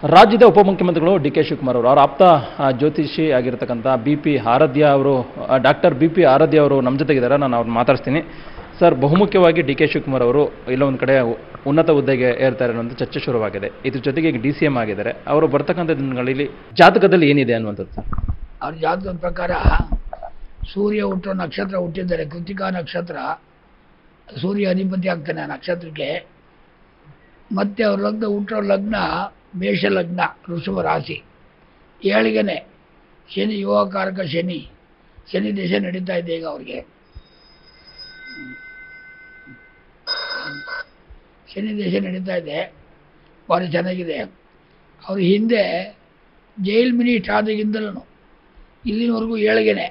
ರಾಜ್ಯದ ಉಪಮುಖ್ಯಮಂತ್ರಿಗಳು D K Shivakumar ಅವರು ಅವರ ಆಪ್ತ ಆ, ಜ್ಯೋತಿಷಿ ಆಗಿರ್ತಕ್ಕಂಥ ಬಿ ಪಿ ಆರಾಧ್ಯ ಅವರು ಡಾಕ್ಟರ್ ಬಿ ಪಿ ಆರಾಧ್ಯ ಅವರು ನಮ್ಮ ಜೊತೆಗಿದ್ದಾರೆ ನಾನು ಅವ್ರನ್ನ ಮಾತಾಡ್ತೀನಿ ಸರ್ ಬಹುಮುಖ್ಯವಾಗಿ ಡಿ ಕೆ ಶಿವಕುಮಾರ್ ಅವರು ಇಲ್ಲ ಒಂದು ಕಡೆ ಉ- ಉನ್ನತ ಹುದ್ದೆಗೆ ಏರ್ತಾರೆ ಅನ್ನೋಂಥ ಚರ್ಚೆ ಶುರುವಾಗಿದೆ ಇದ್ರ ಜೊತೆಗೆ ಈಗ ಡಿ ಸಿ ಎಂ ಆಗಿದ್ದಾರೆ ಅವರು ಬರ್ತಕ್ಕಂಥ ದಿನಗಳಲ್ಲಿ ಜಾತಕದಲ್ಲಿ ಏನಿದೆ ಅನ್ನುವಂಥದ್ದು ಸರ್ ಅವ್ರ ಜಾತಕದ ಪ್ರಕಾರ ಸೂರ್ಯ ಹುಟ್ಟೋ ನಕ್ಷತ್ರ ಹುಟ್ಟಿದ್ದಾರೆ ಕೃತಿಕಾ ನಕ್ಷತ್ರ ಸೂರ್ಯ ಅಧಿಪತಿ ಆಗ್ತಾನೆ ಆ ನಕ್ಷತ್ರಕ್ಕೆ ಮತ್ತೆ ಅವ್ರ ಲಗ್ನ ಹುಟ್ಟೋ ಲಗ್ನ ಮೇಷ ಲಗ್ನ ಋಷಭ ರಾಶಿ ಏಳಿಗೆನೆ ಶನಿ ಯುವಕಾರಕ ಶನಿ ಶನಿ ದೇಶ ನಡೀತಾ ಇದೆ ಈಗ ಅವ್ರಿಗೆ ಶನಿ ದೇಶ ನಡೀತಾ ಇದೆ ಭಾರಿ ಚೆನ್ನಾಗಿದೆ ಅವ್ರ ಹಿಂದೆ ಜೈಲ್ ಮಿನಿಟ್ ಆದಾಗಿಂದಲೂ ಇಲ್ಲಿನವರೆಗೂ ಏಳಿಗೆನೆ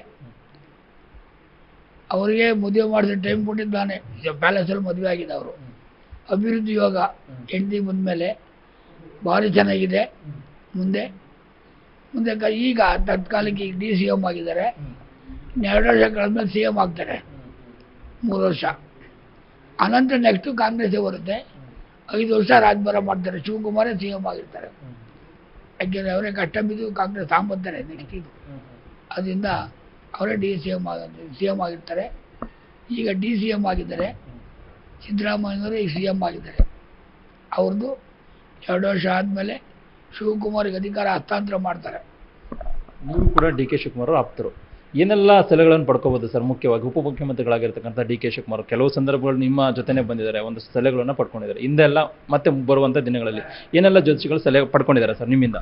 ಅವರಿಗೆ ಮದುವೆ ಮಾಡಿದ ಟೈಮ್ ಕೊಟ್ಟಿದ್ದಾನೆ ಪ್ಯಾಲೇಸಲ್ಲಿ ಮದುವೆ ಆಗಿದೆ ಅವರು ಅಭಿವೃದ್ಧಿ ಯೋಗ ಹೆಂಡತಿ ಬಂದಮೇಲೆ ಭಾರಿ ಚೆನ್ನಾಗಿದೆ ಮುಂದೆ ಮುಂದೆ ಕ- ಈಗ ತತ್ಕಾಲಕ್ಕೆ ಡಿ ಸಿ ಎಮ್ ಆಗಿದ್ದಾರೆ ಎರಡು ವರ್ಷ ಕಳೆದ್ಮೇಲೆ ಸಿ ಎಮ್ ಆಗ್ತಾರೆ ಮೂರು ವರ್ಷ ಅನಂತರ ನೆಕ್ಸ್ಟು ಕಾಂಗ್ರೆಸ್ಸೇ ಬರುತ್ತೆ ಐದು ವರ್ಷ ರಾಜ್ಭರ ಮಾಡ್ತಾರೆ ಶಿವಕುಮಾರೇ ಸಿ ಎಮ್ ಆಗಿರ್ತಾರೆ ಯಾಕೆಂದರೆ ಅವರೇ ಕಷ್ಟ ಬಿದ್ದು ಕಾಂಗ್ರೆಸ್ ತಾಂಬತ್ತಾರೆ ನೆಕ್ಸ್ಟ್ ಇದು ಅದರಿಂದ ಅವರೇ ಡಿ ಸಿ ಎಮ್ ಆಗ ಸಿ ಎಮ್ ಆಗಿರ್ತಾರೆ ಈಗ ಡಿ ಸಿ ಎಮ್ ಆಗಿದ್ದಾರೆ ಸಿದ್ದರಾಮಯ್ಯನವರು ಈಗ ಸಿ ಎಮ್ ಆಗಿದ್ದಾರೆ ಅವ್ರದ್ದು ಎರಡು ವರ್ಷ ಆದಮೇಲೆ ಶಿವಕುಮಾರ್ಗೆ ಅಧಿಕಾರ ಹಸ್ತಾಂತರ ಮಾಡ್ತಾರೆ ನೀವು ಕೂಡ ಡಿ ಕೆ ಶಿವಕುಮಾರ್ ಅವರು ಆಪ್ತರು ಏನೆಲ್ಲ ಸಲಹೆಗಳನ್ನು ಪಡ್ಕೋಬೋದು ಸರ್ ಮುಖ್ಯವಾಗಿ ಉಪಮುಖ್ಯಮಂತ್ರಿಗಳಾಗಿರ್ತಕ್ಕಂಥ ಡಿ ಕೆ ಶಿವಕುಮಾರ್ ಕೆಲವು ಸಂದರ್ಭಗಳು ನಿಮ್ಮ ಜೊತೆನೇ ಬಂದಿದ್ದಾರೆ ಒಂದು ಸಲಹೆಗಳನ್ನು ಪಡ್ಕೊಂಡಿದ್ದಾರೆ ಹಿಂದೆಲ್ಲ ಮತ್ತೆ ಬರುವಂಥ ದಿನಗಳಲ್ಲಿ ಏನೆಲ್ಲ ಜ್ಯೋತಿಷಿಗಳು ಸಲಹೆ ಪಡ್ಕೊಂಡಿದ್ದಾರೆ ಸರ್ ನಿಮ್ಮಿಂದ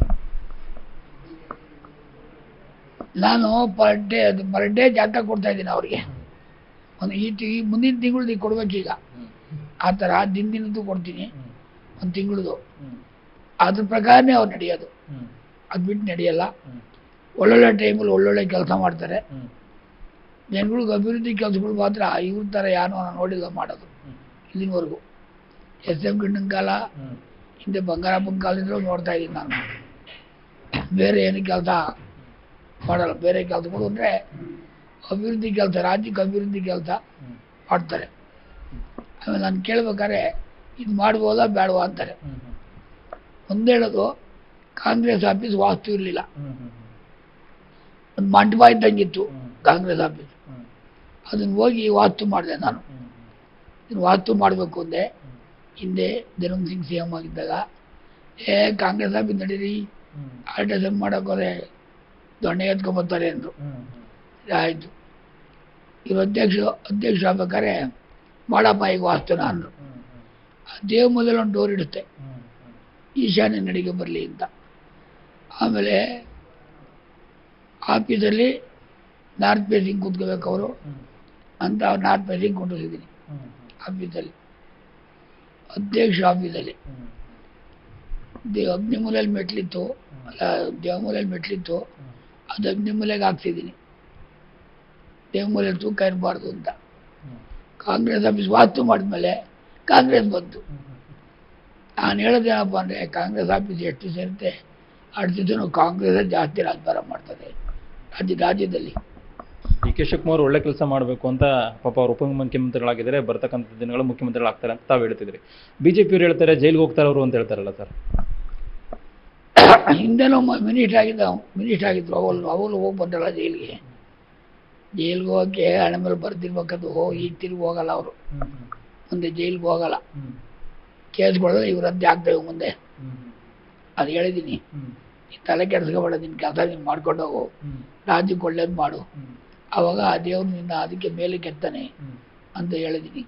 ನಾನು ಪರ್ ಡೇ ಅದು ಪರ್ ಡೇ ಜಾತಕ ಕೊಡ್ತಾ ಇದ್ದೀನಿ ಅವ್ರಿಗೆ ಒಂದು ಈ ತಿ- ಈ ಮುಂದಿನ ತಿಂಗಳದ್ದು ಕೊಡ್ಬೇಕೀಗ ಆ ಥರ ದಿನ ದಿನದ್ದು ಕೊಡ್ತೀನಿ ಒಂದು ತಿಂಗಳದು ಅದ್ರ ಪ್ರಕಾರನೇ ಅವ್ರು ನಡೆಯೋದು ಅದು ಬಿಟ್ಟು ನಡೆಯಲ್ಲ ಒಳ್ಳೊಳ್ಳೆ ಟೈಮಲ್ಲಿ ಒಳ್ಳೊಳ್ಳೆ ಕೆಲಸ ಮಾಡ್ತಾರೆ ಜನಗಳಿಗೆ ಅಭಿವೃದ್ಧಿ ಕೆಲಸಗಳು ಮಾತ್ರ ಇವ್ರ ಥರ ಯಾರು ನಾನು ನೋಡಿಲ್ಲ ಮಾಡೋದು ಇಲ್ಲಿನವರೆಗೂ ಎಸ್ ಎಂ ಗಿಣ್ಣನ ಕಾಲ ಹಿಂದೆ ಬಂಗಾರಪ್ಪನ ಕಾಲದಿಂದಲೂ ನೋಡ್ತಾ ಇದ್ದೀನಿ ನಾನು ಬೇರೆ ಏನು ಕೆಲಸ ಮಾಡಲ್ಲ ಬೇರೆ ಕೆಲಸಗಳು ಅಂದರೆ ಅಭಿವೃದ್ಧಿ ಕೆಲಸ ರಾಜ್ಯಕ್ಕೆ ಅಭಿವೃದ್ಧಿ ಕೆಲಸ ಮಾಡ್ತಾರೆ ಆಮೇಲೆ ನಾನು ಕೇಳ್ಬೇಕಾದ್ರೆ ಇದು ಮಾಡ್ಬೋದಾ ಬೇಡವಾ ಅಂತಾರೆ ಒಂದು ಹೇಳೋದು ಕಾಂಗ್ರೆಸ್ ಆಫೀಸ್ ವಾಸ್ತು ಇರಲಿಲ್ಲ ಒಂದು ಮಂಟಪ ಇದ್ದಂಗಿತ್ತು ಕಾಂಗ್ರೆಸ್ ಆಫೀಸ್ ಅದನ್ನು ಹೋಗಿ ವಾಸ್ತು ಮಾಡಿದೆ ನಾನು ಇದನ್ನು ವಾಸ್ತು ಮಾಡಬೇಕು ಅಂದೆ ಹಿಂದೆ ಧರ್ಮ್ ಸಿಂಗ್ ಸಿ ಎಮ್ ಆಗಿದ್ದಾಗ ಏ ಕಾಂಗ್ರೆಸ್ ಆಫೀಸ್ ನಡೀರಿ ಆಲ್ಟೇಷನ್ ಮಾಡೋಕೋರೆ ದೊಣ್ಣೆ ಎತ್ಕೊಂಬರ್ತಾರೆ ಅಂದರು ಆಯಿತು ಇವ್ರು ಅಧ್ಯಕ್ಷ ಅಧ್ಯಕ್ಷ ಆಗ್ಬೇಕಾದ್ರೆ ಮಾಡಪ್ಪ ಈಗ ವಾಸ್ತುನ ಅಂದರು ಆ ದೇವ ಮೊದಲು ಒಂದು ಡೋರ್ ಇಡುತ್ತೆ ಈಶಾನ್ಯ ನಡಿಗೆ ಬರಲಿ ಅಂತ ಆಮೇಲೆ ಆಫೀಸಲ್ಲಿ ನಾರ್ತ್ ಫೇಸಿಂಗ್ ಕೂತ್ಕೋಬೇಕು ಅವರು ಅಂತ ಅವ್ರು ನಾರ್ತ್ ಫೇಸಿಂಗ್ ಕೊಂಡಿದ್ದೀನಿ ಆಫೀಸಲ್ಲಿ ಅಧ್ಯಕ್ಷ ಆಫೀಸಲ್ಲಿ ದೇ ಅಗ್ನಿಮೂಲೆಯಲ್ಲಿ ಮೆಟ್ಲಿತ್ತು ಅಲ್ಲ ದೇವಮೂಲೆಯಲ್ಲಿ ಮೆಟ್ಲಿತ್ತು ಅದು ಅಗ್ನಿಮೂಲೆಗೆ ಹಾಕ್ಸಿದ್ದೀನಿ ದೇವಮೂಲೆಯಲ್ಲಿ ತೂಕ ಇರಬಾರ್ದು ಅಂತ ಕಾಂಗ್ರೆಸ್ ಆಫೀಸ್ ವಾಸ್ತು ಮಾಡಿದ್ಮೇಲೆ ಕಾಂಗ್ರೆಸ್ ಬಂತು ನಾನು ಹೇಳೋದೇನಪ್ಪ ಅಂದರೆ ಕಾಂಗ್ರೆಸ್ ಆಫೀಸ್ ಎಷ್ಟು ಸೇರುತ್ತೆ ಅಷ್ಟು ದಿವಸ ಕಾಂಗ್ರೆಸ್ ಜಾಸ್ತಿ ರಾಜಭಾರ ಮಾಡ್ತದೆ ರಾಜ್ಯ ರಾಜ್ಯದಲ್ಲಿ ಡಿ ಕೆ ಶಿವಕುಮಾರ್ ಒಳ್ಳೆ ಕೆಲಸ ಮಾಡಬೇಕು ಅಂತ ಪಾಪ ಅವರು ಉಪಮುಖ್ಯಮಂತ್ರಿಗಳಾಗಿದ್ದಾರೆ ಬರ್ತಕ್ಕಂಥ ದಿನಗಳು ಮುಖ್ಯಮಂತ್ರಿಗಳಾಗ್ತಾರೆ ಅಂತ ತಾವು ಹೇಳ್ತಿದ್ರಿ ಬಿಜೆಪಿಯವರು ಹೇಳ್ತಾರೆ ಜೈಲಿಗೆ ಹೋಗ್ತಾರೆ ಅವರು ಅಂತ ಹೇಳ್ತಾರಲ್ಲ ಸರ್ ಹಿಂದೆನೂ ಮಿನಿಸ್ಟರ್ ಆಗಿದ್ದ ಮಿನಿಸ್ಟರ್ ಆಗಿದ್ರು ಅವಳು ಅವಳು ಹೋಗಿ ಬಂದಲ್ಲ ಜೈಲಿಗೆ ಜೈಲಿಗೆ ಹೋಗಕ್ಕೆ ಹಣೆ ಮೇಲೆ ಬರ್ತಿರ್ಬೇಕದು ಹೋಗಿ ಈಗ ತಿರುಗಿ ಹೋಗಲ್ಲ ಅವರು ಮುಂದೆ ಜೈಲಿಗೆ ಹೋಗಲ್ಲ ಕೇಸ್ಗಳು ಇವ್ರ ರದ್ದೆ ಆಗ್ತವೆ ಮುಂದೆ ಅದು ಹೇಳಿದ್ದೀನಿ ನೀನ್ ತಲೆ ಕೆಡಿಸ್ಕೊಬೇಡ ನಿನ್ನ ಕೆಲಸ ನೀನು ಮಾಡ್ಕೊಂಡು ಹೋಗು ರಾಜ್ಯಕ್ಕೆ ಒಳ್ಳೇದು ಮಾಡು ಆವಾಗ ಆ ದೇವ್ರು ನಿನ್ನ ಅದಕ್ಕೆ ಮೇಲೆ ಕೆತ್ತಾನೆ ಅಂತ ಹೇಳಿದ್ದೀನಿ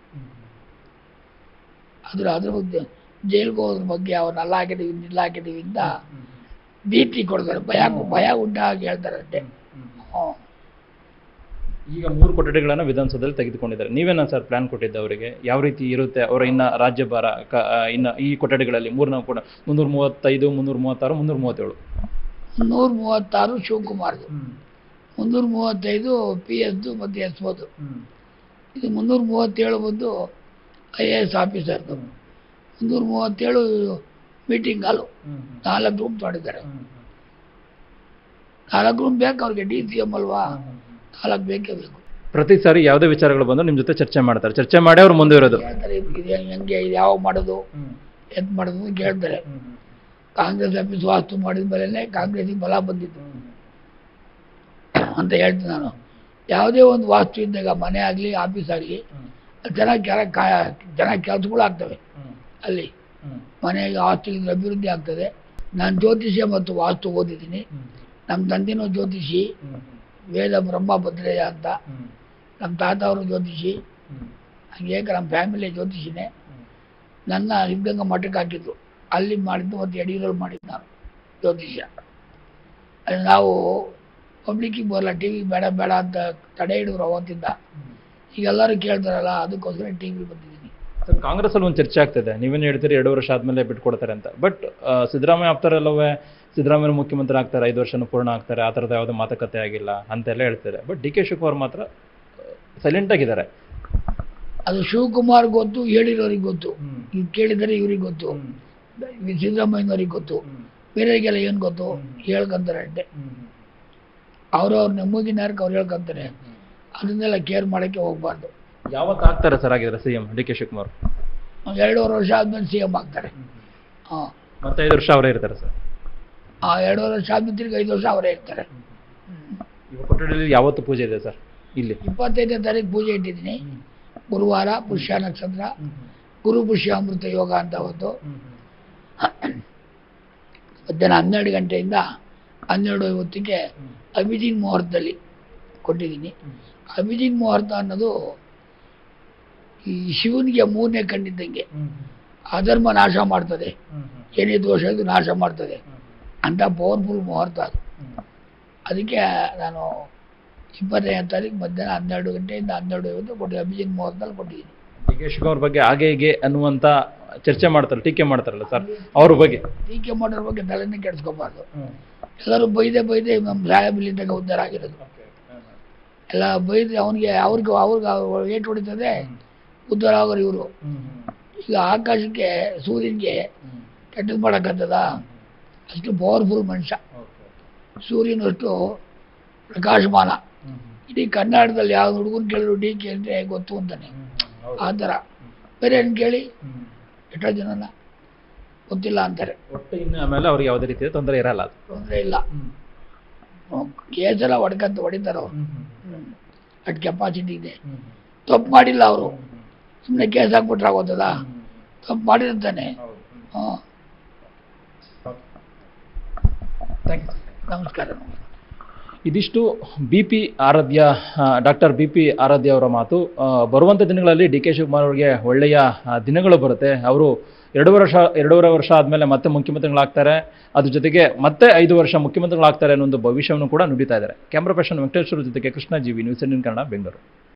ಅದ್ರ ಅದ್ರ ಬಗ್ಗೆ ಜೈಲಿಗೆ ಹೋದ್ರ ಬಗ್ಗೆ ಅವ್ರನ್ನ ಅಲ್ಲ ಹಾಕಿದೀವಿ ನಿಲ್ಲ ಹಾಕಿದೀವಿ ಅಂತ ಭೀತಿ ಕೊಡ್ತಾರೆ ಭಯ ಭಯ ಉಂಟಾಗಿ ಹೇಳ್ತಾರೆ ಅಷ್ಟೇ ಹ್ಞೂ ಈಗ ಮೂರು ಕೊಠಡಿಗಳನ್ನು ವಿಧಾನಸೌಧದಲ್ಲಿ ತೆಗೆದುಕೊಂಡಿದ್ದಾರೆ ನೀವೇನ ಸರ್ ಪ್ಲಾನ್ ಕೊಟ್ಟಿದ್ದ ಅವರಿಗೆ ಯಾವ ರೀತಿ ಇರುತ್ತೆ ಅವರ ಇನ್ನ ರಾಜ್ಯಭಾರ ಕ ಆ, ಇನ್ನ ಈ ಕೊಠಡಿಗಳಲ್ಲಿ ಮೂರ್ನ ಕೂಡ ಮುನ್ನೂರ ಮೂವತ್ತೈದು ಮುನ್ನೂರ ಮೂವತ್ತಾರು ಮುನ್ನೂರ ಮೂವತ್ತೇಳು ನೂರ ಮೂವತ್ತಾರು ಶಿವಕುಮಾರ್ದು ಮುನ್ನೂರ ಮೂವತ್ತೈದು ಪಿ ಎಸ್ದು ಮತ್ತು ಎಸ್ ಓದು ಇದು ಮುನ್ನೂರ ಮೂವತ್ತೇಳು ಬಂದು ಐ ಎ ಎಸ್ ಆಫೀಸರ್ದು ಮುನ್ನೂರ ಮೂವತ್ತೇಳು ಮೀಟಿಂಗ್ ಹಾಲು ನಾಲ್ಕು ರೂಮ್ ತೊಗೊಂಡಿದ್ದಾರೆ ನಾಲ್ಕು ರೂಮ್ ಬೇಕು ಅವ್ರಿಗೆ ಡಿ ಸಿ ಎಮ್ ಅಲ್ವಾ ನಾಲ್ಕು ಬೇಕೇ ಬೇಕು ಪ್ರತಿ ಸಾರಿ ಯಾವುದೇ ವಿಚಾರಗಳು ಬಂದು ನಿಮ್ಮ ಜೊತೆ ಚರ್ಚೆ ಮಾಡ್ತಾರೆ ಚರ್ಚೆ ಮಾಡಿ ಅವ್ರು ಮುಂದೆ ಇರೋದು ಹೇಳ್ತಾರೆ ಇದು ಇದು ಹೆಂಗೆ ಇದು ಯಾವಾಗ ಮಾಡೋದು ಎತ್ ಮಾಡೋದು ಅಂತ ಕೇಳ್ತಾರೆ ಕಾಂಗ್ರೆಸ್ ಆಫೀಸ್ ವಾಸ್ತು ಮಾಡಿದ ಮೇಲೆ ಕಾಂಗ್ರೆಸ್ಸಿಗೆ ಬಲ ಬಂದಿತ್ತು ಅಂತ ಹೇಳ್ತೀನಿ ನಾನು ಯಾವುದೇ ಒಂದು ವಾಸ್ತು ಇದ್ದಾಗ ಮನೆ ಆಗಲಿ ಆಫೀಸ್ ಆಗಲಿ ಚೆನ್ನಾಗಿ ಕೆಲ ಕಾ ಚೆನ್ನಾಗಿ ಕೆಲಸಗಳು ಆಗ್ತವೆ ಅಲ್ಲಿ ಮನೆಗೆ ಆಸ್ತಿಗಳ ಅಭಿವೃದ್ಧಿ ಆಗ್ತದೆ ನಾನು ಜ್ಯೋತಿಷ್ಯ ಮತ್ತು ವಾಸ್ತು ಓದಿದ್ದೀನಿ ನಮ್ಮ ತಂದೆನೂ ಜ್ಯೋತಿಷಿ ವೇದ ಬ್ರಹ್ಮ ಭದ್ರೇಯ ಅಂತ ನಮ್ಮ ತಾತ ಅವರು ಜ್ಯೋತಿಷಿ ಹಂಗೆ ನಮ್ಮ ಫ್ಯಾಮಿಲಿ ಜ್ಯೋತಿಷಿನೇ ನನ್ನ ಸಿದ್ಧಗಂಗಾ ಮಠಕ್ಕೆ ಹಾಕಿದ್ರು ಅಲ್ಲಿ ಮಾಡಿದ್ದು ಮತ್ತು ಯಡಿಯೂರಲ್ಲಿ ಮಾಡಿದ್ದು ನಾನು ಜ್ಯೋತಿಷ್ಯ ಅಲ್ಲಿ ನಾವು ಪಬ್ಲಿಕ್ಕಿಗೆ ಬರಲ್ಲ ಟಿ ವಿ ಬೇಡ ಬೇಡ ಅಂತ ತಡೆ ಹಿಡಿದ್ರು ಅವತ್ತಿಂದ ಈಗ ಎಲ್ಲರೂ ಕೇಳ್ತಾರಲ್ಲ ಅದಕ್ಕೋಸ್ಕರ ಟಿ ವಿ ಬಂದಿದ್ದೀನಿ ಸರ್ ಕಾಂಗ್ರೆಸ್ ಅಲ್ಲಿ ಒಂದು ಚರ್ಚೆ ಆಗ್ತಿದೆ ನೀವೇನು ಹೇಳ್ತೀರಿ ಎರಡು ವರ್ಷ ಆದ್ಮೇಲೆ ಬಿಟ್ಕೊಡ್ತಾರೆ ಅಂತ ಬಟ್ ಸಿದ್ದರಾಮಯ್ಯ ಆಪ್ತಾರೆಲ್ಲವೇ ಸಿದ್ದರಾಮಯ್ಯ ಮುಖ್ಯಮಂತ್ರಿ ಆಗ್ತಾರೆ ಐದು ವರ್ಷನೂ ಪೂರ್ಣ ಆಗ್ತಾರೆ ಆ ಥರದ ಯಾವುದೇ ಮಾತುಕತೆ ಆಗಿಲ್ಲ ಅಂತೆಲ್ಲ ಹೇಳ್ತಾರೆ ಬಟ್ ಡಿ ಕೆ ಶಿವಕುಮಾರ್ ಮಾತ್ರ ಸೈಲೆಂಟ್ ಆಗಿದ್ದಾರೆ ಅದು ಶಿವಕುಮಾರ್ ಗೊತ್ತು ಹೇಳಿರೋರಿಗೆ ಗೊತ್ತು ಈಗ ಕೇಳಿದರೆ ಇವ್ರಿಗೆ ಗೊತ್ತು ಸಿದ್ದರಾಮಯ್ಯನವ್ರಿಗೆ ಗೊತ್ತು ಬೇರೆಗೆಲ್ಲ ಏನು ಗೊತ್ತು ಹೇಳ್ಕೊಂತಾರೆ ಅಷ್ಟೇ ಅವ್ರವ್ರ ನೆಮ್ಮದಿನಾರಕ್ಕೆ ಅವ್ರು ಹೇಳ್ಕೊಂತಾರೆ ಅದನ್ನೆಲ್ಲ ಕೇರ್ ಮಾಡೋಕ್ಕೆ ಹೋಗ್ಬಾರ್ದು ಯಾವತ್ತು ಆಗ್ತಾರೆ ಸರ್ ಆಗಿದ್ರೆ C M D K Shivakumar ಒಂದ್ ಎರಡೂವರೆ ವರ್ಷ ಆದ್ಮೇಲೆ ಸಿ ಎಮ್ ಆಗ್ತಾರೆ ಹಾಂ ಮತ್ತೆ ಐದು ವರ್ಷ ಅವರೇ ಇರ್ತಾರೆ ಸರ್ ಆ ಎರಡೂವರೆ ವರ್ಷ ಆದ್ಮೇಲೆ ತಿರ್ಗಿ ಐದು ವರ್ಷ ಅವರೇ ಇರ್ತಾರೆ ಇವಾಗ ಕೊಠಡಿಯಲ್ಲಿ ಯಾವತ್ತು ಪೂಜೆ ಇದೆ ಸರ್ ಇಲ್ಲಿ ಇಪ್ಪತ್ತೈದನೇ ತಾರೀಕು ಪೂಜೆ ಇಟ್ಟಿದ್ದೀನಿ ಗುರುವಾರ ಪುಷ್ಯ ನಕ್ಷತ್ರ ಗುರು ಪುಷ್ಯ ಅಮೃತ ಯೋಗ ಅಂತ ಅವತ್ತು ಮಧ್ಯಾಹ್ನ ಹನ್ನೆರಡು ಗಂಟೆಯಿಂದ ಹನ್ನೆರಡು ಐವತ್ತಿಗೆ ಅಭಿಜಿನ್ ಮುಹೂರ್ತದಲ್ಲಿ ಕೊಟ್ಟಿದ್ದೀನಿ ಅಭಿಜಿನ್ ಮುಹೂರ್ತ ಅನ್ನೋದು ಈ ಶಿವನಿಗೆ ಮೂರನೇ ಕಣ್ಣಿದ್ದಂಗೆ ಅಧರ್ಮ ನಾಶ ಮಾಡ್ತದೆ ಏನೇ ದೋಷ ಇದ್ದು ನಾಶ ಮಾಡ್ತದೆ ಅಂತ ಪವರ್ಫುಲ್ ಮುಹೂರ್ತ ಅದು ಅದಕ್ಕೆ ನಾನು ಇಪ್ಪತ್ತೈದನೇ ತಾರೀಕು ಮಧ್ಯಾಹ್ನ ಹನ್ನೆರಡು ಗಂಟೆಯಿಂದ ಹನ್ನೆರಡು ಐವತ್ತು ಕೊಟ್ಟು ಅಭಿಜಿನ್ ಮುಹೂರ್ತದಲ್ಲಿ ಕೊಟ್ಟಿದ್ದೀನಿ ಡಿ ಕೆ ಶಿವಕುಮಾರ್ ಬಗ್ಗೆ ಹಾಗೆ ಹೀಗೆ ಅನ್ನುವಂತ ಚರ್ಚೆ ಮಾಡ್ತಾರೆ ಟೀಕೆ ಮಾಡ್ತಾರಲ್ಲ ಸರ್ ಅವ್ರ ಬಗ್ಗೆ ಟೀಕೆ ಮಾಡೋರ ಬಗ್ಗೆ ತಲೆನೇ ಕೆಡಿಸ್ಕೋಬಾರ್ದು ಎಲ್ಲರೂ ಬೈದೆ ಬೈದೆ ನಮ್ಮ ಸಾಹೇಬಲಿದ್ದಾಗ ಉದ್ಧಾರ ಆಗಿರೋದು ಎಲ್ಲ ಬೈದ್ರೆ ಅವನಿಗೆ ಅವ್ರಿಗೆ ಅವ್ರಿಗೆ ಏಟು ಹೊಡಿತದೆ ಉದ್ಧಾರ ಆಗೋರು ಇವರು ಈಗ ಆಕಾಶಕ್ಕೆ ಸೂರ್ಯನಿಗೆ ಕೆಟ್ಟದ್ದು ಮಾಡೋಕ್ಕತ್ತದ ಅಷ್ಟು ಪವರ್ಫುಲ್ ಮನುಷ್ಯ ಸೂರ್ಯನಷ್ಟು ಪ್ರಕಾಶಮಾನ ಇಡೀ ಕರ್ನಾಟಕದಲ್ಲಿ ಯಾವ ಹುಡುಗನ ಕೇಳಿದ್ರು ಡಿ ಕೆ ಅಂದರೆ ಗೊತ್ತು ಅಂತಾನೆ ಆ ಥರ ಬೇರೆ ಏನು ಕೇಳಿ ಎಷ್ಟೋ ಜನನ ಗೊತ್ತಿಲ್ಲ ಅಂತಾರೆ ಒಟ್ಟು ಇನ್ನು ಆಮೇಲೆ ಅವ್ರಿಗೆ ಯಾವುದೇ ರೀತಿಯ ತೊಂದರೆ ಇರಲ್ಲ ಅದು ತೊಂದರೆ ಇಲ್ಲ ಕೇಸೆಲ್ಲ ಹೊಡ್ಕಂತ ಹೊಡಿತಾರೆ ಅವರು ಅಷ್ಟು ಕೆಪಾಸಿಟಿ ಇದೆ ತಪ್ಪು ಮಾಡಿಲ್ಲ ಅವರು ಸುಮ್ಮನೆ ಕೇಸ್ ಹಾಕ್ಬಿಟ್ರೆ ಆಗೋತದ ತಪ್ಪು ಮಾಡಿದಂತಾನೆ ಹಾಂ ನಮಸ್ಕಾರ ಇದಿಷ್ಟು B P Aradhya doctor B P Aradhya ಅವರ ಮಾತು ಆ, ಬರುವಂಥ ದಿನಗಳಲ್ಲಿ ಡಿ ಕೆ ಶಿವಕುಮಾರ್ ಅವರಿಗೆ ಒಳ್ಳೆಯ ಆ, ದಿನಗಳು ಬರುತ್ತೆ ಅವರು ಎರಡೂವರೆ ವರ್ಷ ಎರಡೂವರೆ ವರ್ಷ ಆದಮೇಲೆ ಮತ್ತೆ ಮುಖ್ಯಮಂತ್ರಿಗಳಾಗ್ತಾರೆ ಅದ್ರ ಜೊತೆಗೆ ಮತ್ತೆ ಐದು ವರ್ಷ ಮುಖ್ಯಮಂತ್ರಿಗಳಾಗ್ತಾರೆ ಅನ್ನೋ ಒಂದು ಭವಿಷ್ಯವನ್ನು ಕೂಡ ನುಡಿತಾ ಇದ್ದಾರೆ ಕ್ಯಾಮ್ರಾ ಪರ್ಸನ್ ವೆಂಕಟೇಶ್ವರ ಜೊತೆಗೆ ಕೃಷ್ಣ ಜೀವಿ ನ್ಯೂಸ್ ಇಂಡಿಯನ್ ಕನ್ನಡ ಬೆಂಗಳೂರು